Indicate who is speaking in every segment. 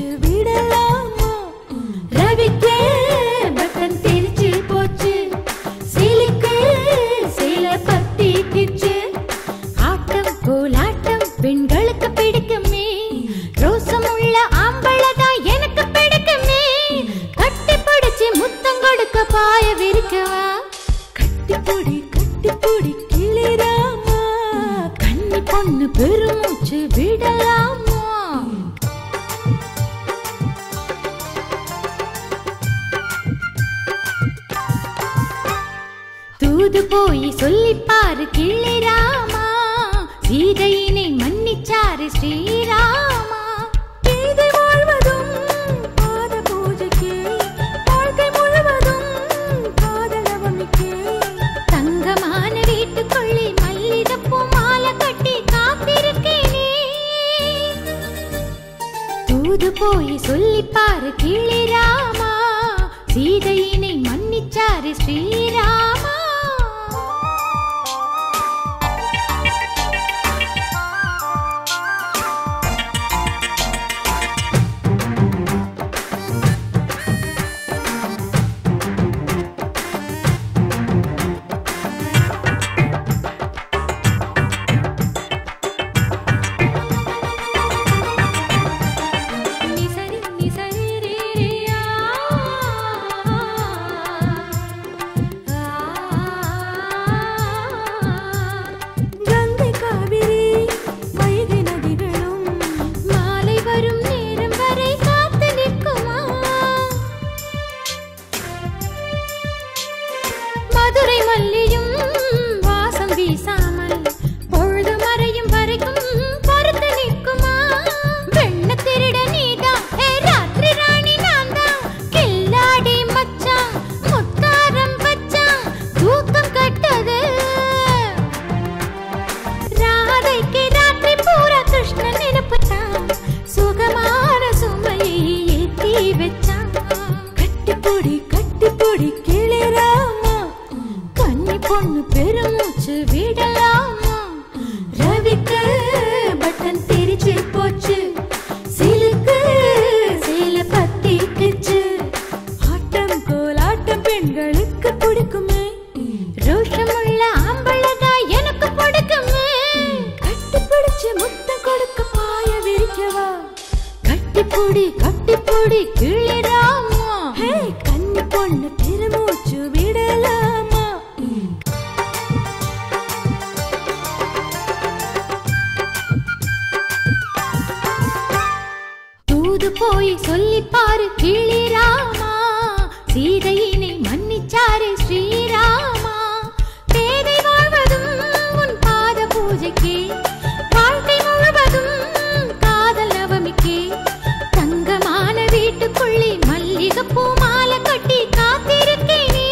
Speaker 1: மூச்சு விடலாமா ரவிக்கே பட்டன் தெரிச்சு போச்சு சிலுக்கு சில பத்தி கிச்சு ஆட்டம் கோலாட்டம் பெண்களுக்கு பிடிக்குமே ரோசம் உள்ள ஆம்பளதான் எனக்கு பிடிக்குமே கட்டி பிடிச்சு முத்தம் கொடுக்க பாய விரிக்கவா கட்டிப்புடி கட்டிப்புடி கிளிராமா கன்னி பொண்ணு பெருமூச்சு விடலாமா தூது போய் சொல்லிப்பாரு கிள்ளிராமா சீதையினை மன்னிச்சாரு ஸ்ரீராமா கீதை வாழ்வதும் பாத பூஜைக்கே வாழ்க்கை முழுவதும் காதலவனுக்கே தங்கமான வீட்டுக்குள்ளே மல்லிகைப்பூ மாலை கட்டி காத்திருக்கேனே தூது போய் சொல்லிப்பாரு கிளிராமா சீதையினை மன்னிச்சாரு ஸ்ரீராமா நிசரி நிசரி ரே ரே ஆ கங்கை காவிரி வைகை நதிகளும் மாலை வரும் நேரம் வரை காத்து நிற்குமா மதுரை மல்லியும் வாசம் வீசாமல் பொழுது மறையும் வரைக்கும் பொறுத்து நிற்குமா வெண்ண திருட நீதான் ஏ ராத்திரி ராணி நான் தான் கில்லாடி மச்சான் முத்தாரம் வச்சான் தூக்கம் கட்டது ராதைக்கு ராத்திரி பூரா கிருஷ்ணன் நினைப்புத்தான் சுகமான சுமையை ஏத்தி வச்சான் கட்டிப்பொடி கட்டிப்பொடி கிளிராமா கன்னி பொண்ணு பெருமூச்சு விடலாமா ரவிக்கு பட்டன் தெரிச்சு போச்சு சிலுக்கு சேல பத்தி கிச்சு ஆட்டம் கோலாட்டம் பெண்களுக்கு பிடிக்குமே ரோஷமுள்ள ஆம்பளதா எனக்கு பிடிக்குமே கட்டி பிடிச்சு முத்தம் கொடுக்க பாய விரிக்கவா கட்டிப்புடி கட்டிப்புடி கிளிராமா ஹே கன்னி பொண்ணு பெருமூச்சு விடலாமா தூது போய் சொல்லிப்பாரு கிளிராமா சீதையினை மன்னிச்சாரு ஸ்ரீராமா பேதை வாழ்வதும் உன் பாத பூஜைக்கே வாழ்க்கை முழுவதும் காதல் நவமிக்கே தங்கமான வீட்டுக்குள்ளே மல்லிகைப்பூ மாலை கட்டி காத்திருக்கேனே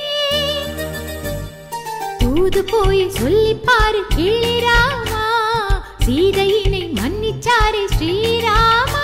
Speaker 1: தூது போய் சொல்லிப்பாரு கிளிராமா சீதையினை மன்னிச்சாரு ஸ்ரீராமா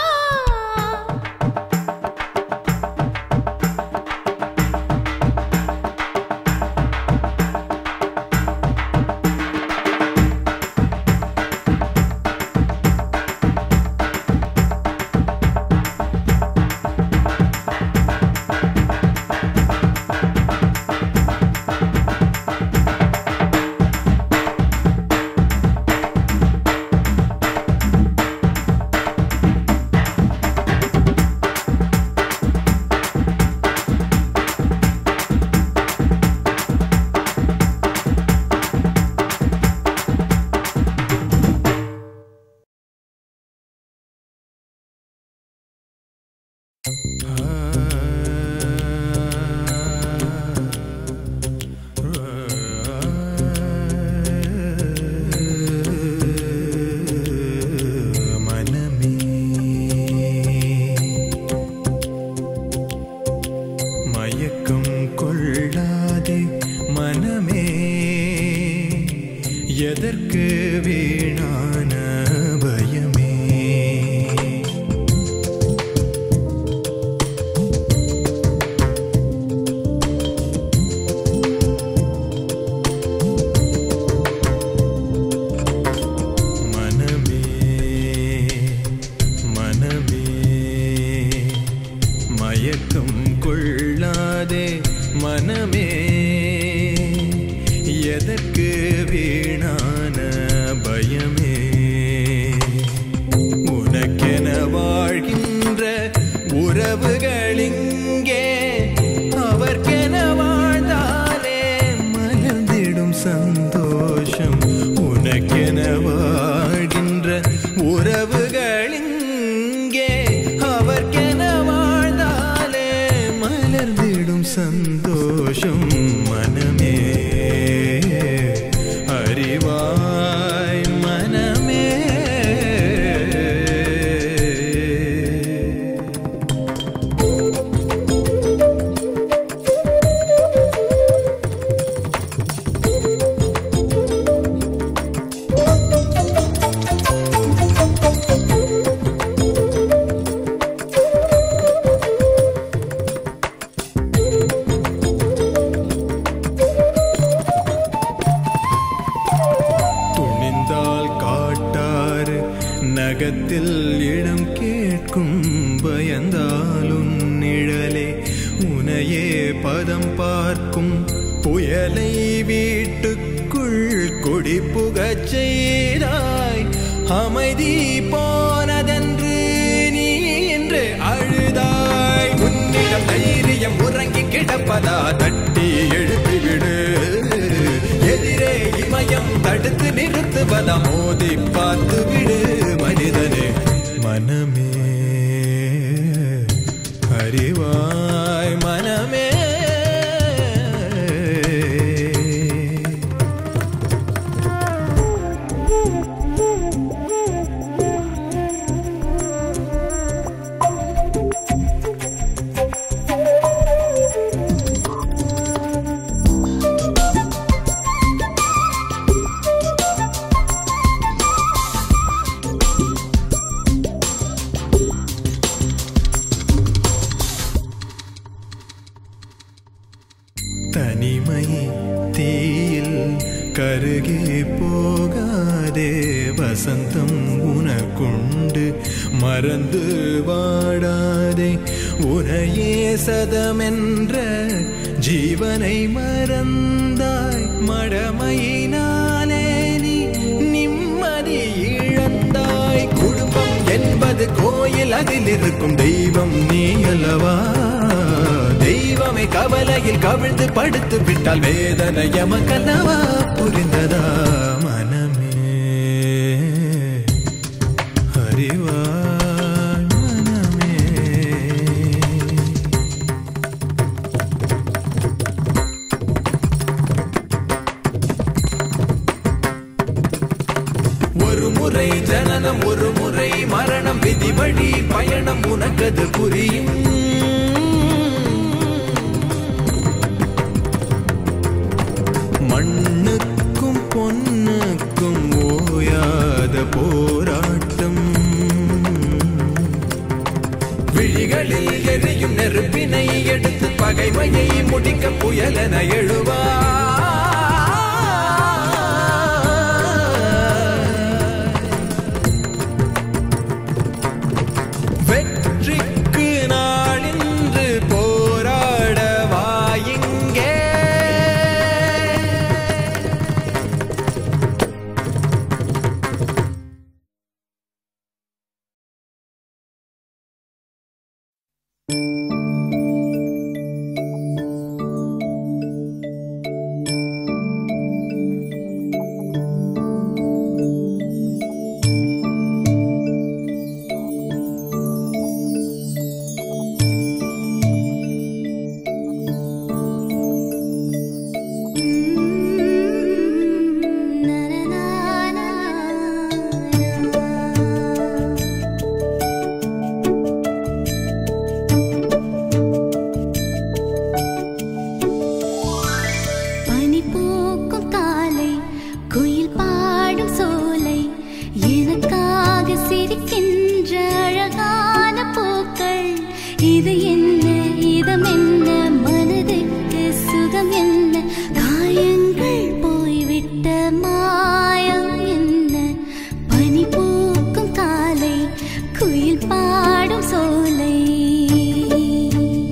Speaker 2: மயக்கம் கொள்ளாதே மனமே எதற்கு வீணான பயமே உனக்கென வாழ்கின்ற உறவுகளிங்கே அவர்க்கென வாழ்ந்தாலே மலர்ந்திடும் சந்தோஷம் உனக்கென வாழ்கின்ற உறவுகளிங்கே அவர்க்கென வாழ்ந்தாலே மலர்ந்திடும் சந்தோஷம் மனமே அறிவாய் மனமே துணிந்தால் காட்டாறு நகத்தில் இடம் கேட்கும் பயந்தாலும் நிழலே உனையே பதம் பார்க்கும் புயலை வீட்டுக்குள் கொடி புகச் செய்தாய் அமைதி போனதென்று நீ என்று அழுதாய் உன்னிடம் தைரியம் உறங்கி கிடப்பதா தட்டி எழுப்பிவிடு எதிரே இமயம் தடுத்து நிறுத்துவதா மோதி பார்த்து விடு மனிதனே மனமே அறிவாய் மனமே தனிமை தீயில் கருகே போகாதே வசந்தம் உனக்குண்டு மறந்து வாடாதே உனையே சதமென்ற ஜீவனை மறந்தாய் மடமையினாலே நீ நிம்மதி இழந்தாய் குடும்பம் என்பது கோயில் அதில் இருக்கும் தெய்வம் நீ அல்லவா தெய்வமே கவலையில் கவிழ்ந்து படுத்து விட்டால் வேதனை எமக்கல்லவா புரிந்ததா மனமே அறிவாய் மனமே ஒரு முறை ஜனனம் ஒரு முறை மரணம் விதி வழி பயணம் உனக்கது புரியும் மண்ணுக்கும் பொன்னுக்கும் ஓயாத போராட்டம் விழிகளில் எரியும் நெருப்பினை எடுத்து பகைமையை முடிக்க புயலென எழுவா வெற்றிக்கு நாளின்று போராட வாயிங்கே
Speaker 1: பனி பூக்கும் காலை குயில் பாடும் சோலை எனக்காக சிரிக்கின்ற அழகான பூக்கள் இது என்ன இதம் என்ன மனதுக்கு சுகம் என்ன காயங்கள் போய்விட்ட மாயம் என்ன பனி பூக்கும் காலை குயில் பாடும் சோலை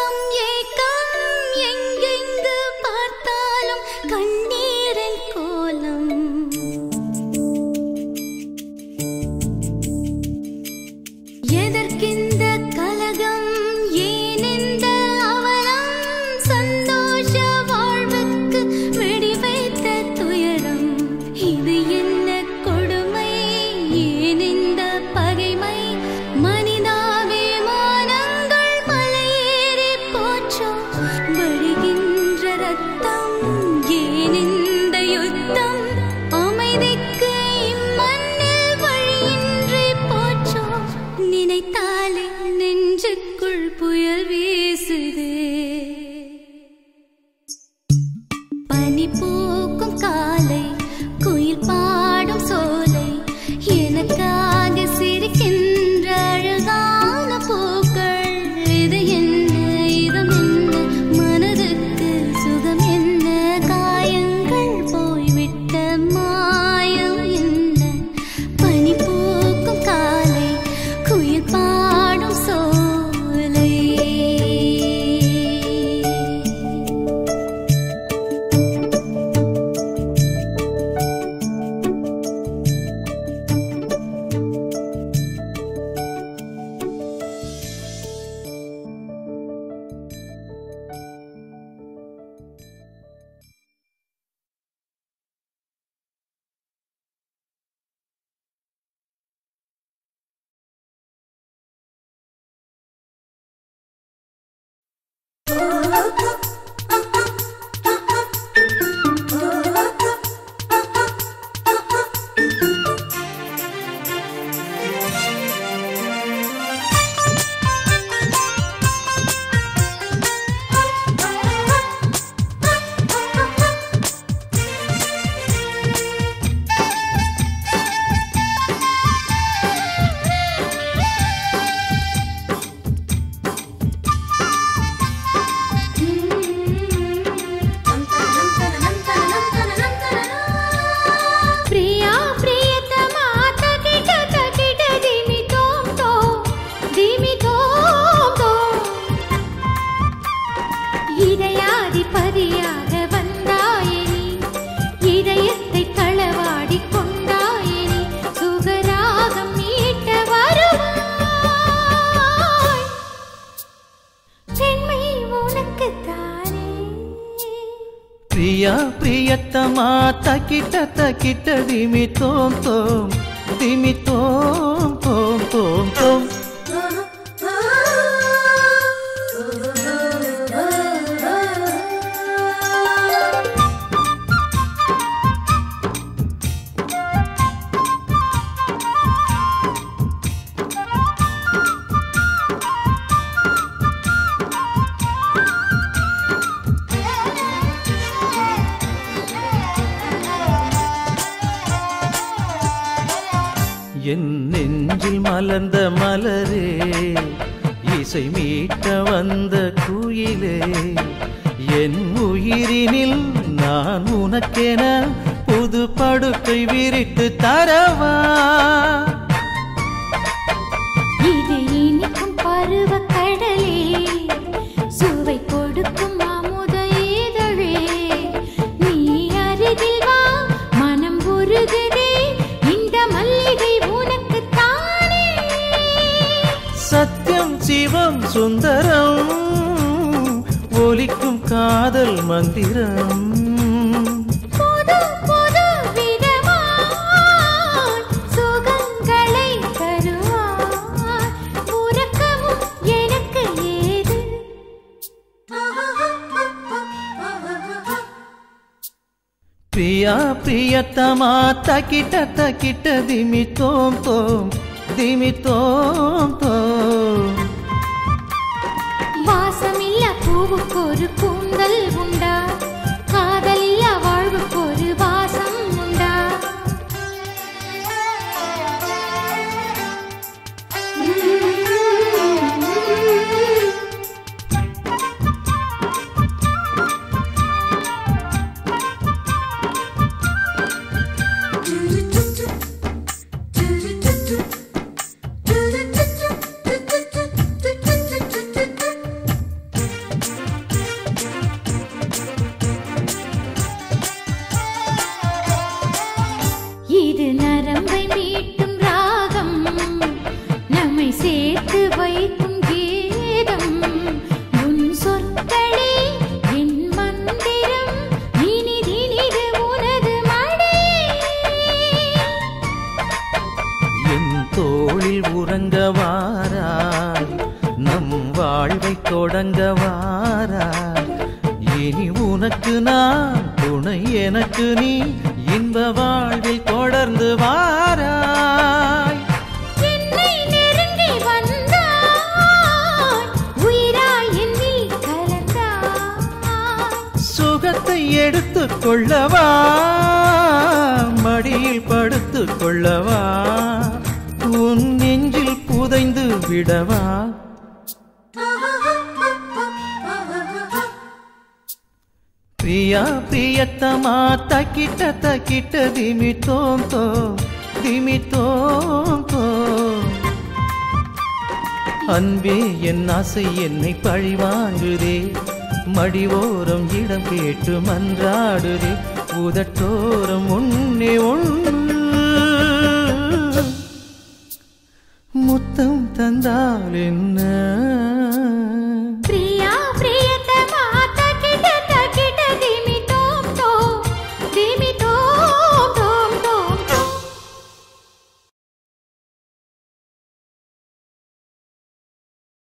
Speaker 1: ஏக்கம் ஏக்கம் எங்கெங்கு பார்த்தாலும் கண்ணீரின் கோலம் எதற்கிந்த கலகம் ஏன் இந்த அவலம் சந்தோஷ வாழ்வுக்கு வெடி வைத்த துயரம் இது என்ன கொடுமை ஏன் இந்த பகைமை மனிதாபிமானங்கள் மலையேறி போச்சோ வழிகின்ற ரத்தம் ஏன் இந்த யுத்தம் அமைதிக்கு இம்மண்ணில் வழியின்றி போச்சோ நினைத்தாலே நெஞ்சுக்குள் புயல் வீசுதே பனி பூக்கும் காலை குயில் பாடும் சோலை எனக்காக சிரிக்கின்ற அழகான பூக்கள் இது என்ன இதம் என்ன மனதுக்கு சுகம் என்ன காயங்கள் போய்விட்ட மாயம் என்ன பனி பூக்கும் காலை குயில் பாடும் சோலை ಪ್ರಿಯಾ ಪ್ರಿಯತಮ ತಗಿಟ ತಗಿಟ ದಿಮಿ ತೋಂ ತೋ ದಿಮಿ ತೋಂ ತೋ இதயாதிபதியாக வந்தாயனி இதயத்தை களவாடி கொண்டாயனி சுகராகம் மீட்ட வருவாய் பெண்மை உனக்குத்தானே
Speaker 2: ప్రియా ప్రియతమా తకిట తకిట దిమి తోం తోం దిమి తోం తోం తోం తోం என் நெஞ்சில் மலர்ந்த மலரே இசை மீட்ட வந்த குயிலே என் உயிரினில் நான் உனக்கென புது படுக்கை விரித்து தரவா
Speaker 1: இது இனிக்கும் பருவ கடலே சுவை கொடுக்கும் அமுத இதழே நீ அருகில் வா மனம் உருகுதே இந்த மல்லிகை உனக்கு தானே
Speaker 2: சத்தியம் சிவம் சுந்தரம் ஒலிக்கும் காதல் மந்திரம்
Speaker 1: புது புது விதமாய் சுகங்களை தருவாய் உறக்கமும் எனக்கு ஏது
Speaker 2: ప్రియా ప్రియతమా తకిట తకిట దిమి తోం తోం దిమి తోం తోం
Speaker 1: வாசமில்ல பூவுக்கு ஒரு கூந்தல் உண்டா காதலில்ல வாழ்வுக்கு ஒரு வாசம் உண்டா
Speaker 2: வாராய் இனி உனக்கு நான் துணை எனக்கு நீ இன்ப வாழ்வில் தொடர்ந்து வாராய்
Speaker 1: என்னை நெருங்கி வந்தாய் உயிராய் என்னில் கலந்தாய்
Speaker 2: சுகத்தை எடுத்துக் கொள்ளவா மடியில் படுத்துக் கொள்ளவா உன் நெஞ்சில் புதைந்து விடவா பிரியா பிரியத்தமா தக்கிட்ட தக்கிட்ட திமி தோம் தோம் திமி தோம் தோம் அன்பே என் ஆசை என்னை பழிவாங்குதே மடிவோரம் இடம் கேட்டு மன்றாடுதே உதட்டோரம் உன்னே ஒன்று முத்தம் தந்தால் என்ன